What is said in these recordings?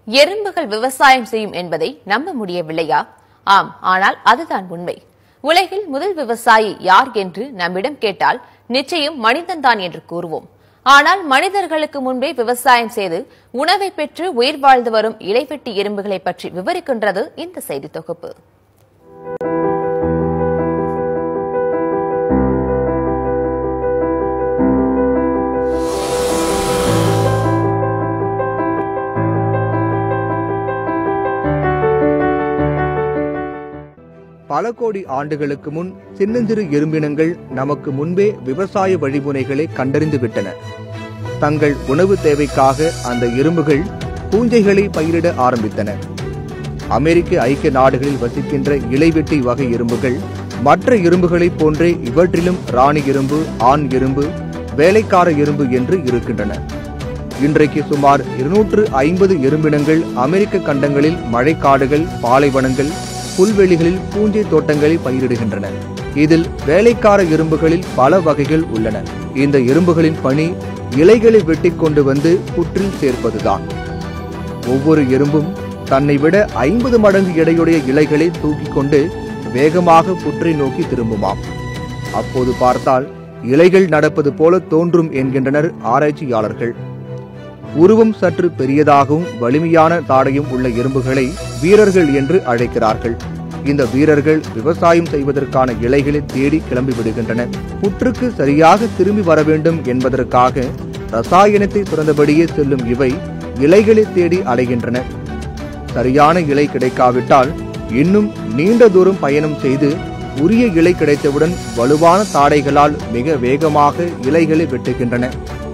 எறும்புகள் விவசாயம் செய்யும் என்பதை நம்ப முடியவில்லையா ஆம் ஆனால் அதுதான் உண்மை உலகில் முதல் விவசாயி யார் என்று நம்மிடம் கேட்டால் நிச்சயம் மனிதன்தான் என்று கூறுவோம் ஆனால் மனிதர்களுக்கு முன்பே விவசாயம் செய்து உணவை பெற்று உயிர் வாழ்ந்து வரும் இலைவெட்டி எறும்புகளை பற்றி விவரிக்கின்றது இந்த செய்தி தொகுப்பு பல கோடி ஆண்டுகளுக்கு முன் சின்னஞ்சிறு எறும்பினங்கள் நமக்கு முன்பே விவசாய வழிமுறைகளை கண்டறிந்து விட்டன தங்கள் உணவு தேவைக்காக அந்த எறும்புகள் பூஞ்சைகளை பயிரிட ஆரம்பித்தன அமெரிக்க ஐக்கிய நாடுகளில் வசிக்கின்ற இலைவெட்டி வகை எறும்புகள் மற்ற எறும்புகளைப் போன்றே இவற்றிலும் ராணி எறும்பு ஆண் எறும்பு வேலைக்கார எறும்பு என்று இருக்கின்றன இன்றைக்கு சுமார் இருநூற்று ஐம்பது எறும்பினங்கள் அமெரிக்க கண்டங்களில் மழைக்காடுகள் பாலைவனங்கள் புல்வெளிகளில் பூஞ்சை தோட்டங்களை பயிரிடுகின்றன இதில் வேலைக்கார எறும்புகளில் பல வகைகள் உள்ளன இந்த எறும்புகளின் பணி இலைகளை வெட்டி கொண்டு வந்து புற்றில் சேர்ப்பதுதான் ஒவ்வொரு எறும்பும் தன்னை விட ஐம்பது மடங்கு எடையுடைய இலைகளை தூக்கிக் கொண்டு வேகமாக புற்றை நோக்கி திரும்புமாம் அப்போது பார்த்தால் இலைகள் நடப்பது போல தோன்றும் என்கின்றனர் ஆராய்ச்சியாளர்கள் உருவம் சற்று பெரியதாகவும் வலிமையான தாடையும் உள்ள எறும்புகளை வீரர்கள் என்று அழைக்கிறார்கள் இந்த வீரர்கள் விவசாயம் செய்வதற்கான இலைகளை தேடி கிளம்பி விடுகின்றன புற்றுக்கு சரியாக திரும்பி வர வேண்டும் என்பதற்காக ரசாயனத்தை துறந்தபடியே செல்லும் இவை இலைகளை தேடி அலைகின்றன சரியான இலை கிடைக்காவிட்டால் இன்னும் நீண்ட தூரம் பயணம் செய்து உரிய இலை கிடைத்தவுடன் வலுவான தாடைகளால் மிக வேகமாக இலைகளை வெட்டுகின்றன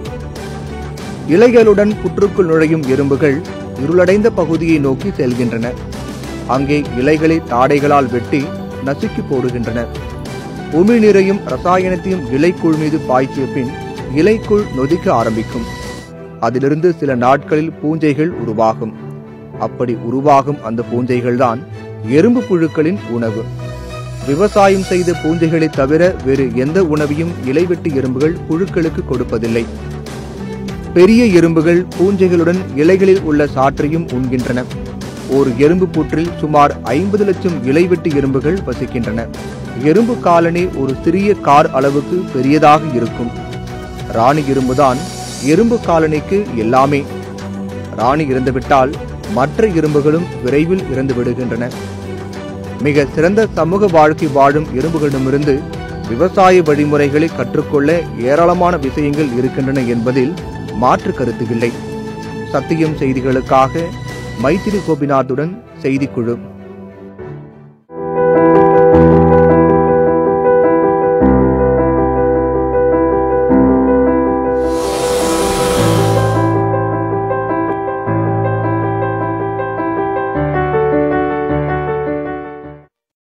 இலைகளுடன் புற்றுக்குள் நுழையும் எறும்புகள் இருளடைந்த பகுதியை நோக்கி செல்கின்றன அங்கே இலைகளை தாடைகளால் வெட்டி நசுக்கி போடுகின்றன உமி நிறையும் ரசாயனத்தையும் இலைக்குள் மீது பாய்ச்சிய பின் இலைக்குள் நொதிக்க ஆரம்பிக்கும் அதிலிருந்து சில நாட்களில் பூஞ்சைகள் உருவாகும் அப்படி உருவாகும் அந்த பூஞ்சைகள்தான் எறும்பு புழுக்களின் உணவு விவசாயம் செய்த பூஞ்சைகளை தவிர வேறு எந்த உணவையும் இலைவெட்டு எறும்புகள் புழுக்களுக்கு கொடுப்பதில்லை பெரிய எறும்புகள் பூஞ்சைகளுடன் இலைகளில் உள்ள சாற்றையும் உண்கின்றன ஒரு எறும்பு புற்றில் சுமார் ஐம்பது லட்சம் இலைவெட்டு எறும்புகள் வசிக்கின்றன எறும்பு காலனி ஒரு சிறிய கார் அளவுக்கு பெரியதாக இருக்கும் ராணி எறும்புதான் எறும்பு காலனிக்கு எல்லாமே ராணி இறந்துவிட்டால் மற்ற எறும்புகளும் விரைவில் இறந்து விடுகின்றன மிக சிறந்த சமூக வாழ்க்கை வாழும் எறும்புகளிடமிருந்து விவசாய வழிமுறைகளை கற்றுக்கொள்ள ஏராளமான விஷயங்கள் இருக்கின்றன என்பதில் மாற்று கருத்து இல்லை சத்தியம் செய்திகளுக்காக மைத்திரி கோபிநாத்துடன் செய்திக்குழு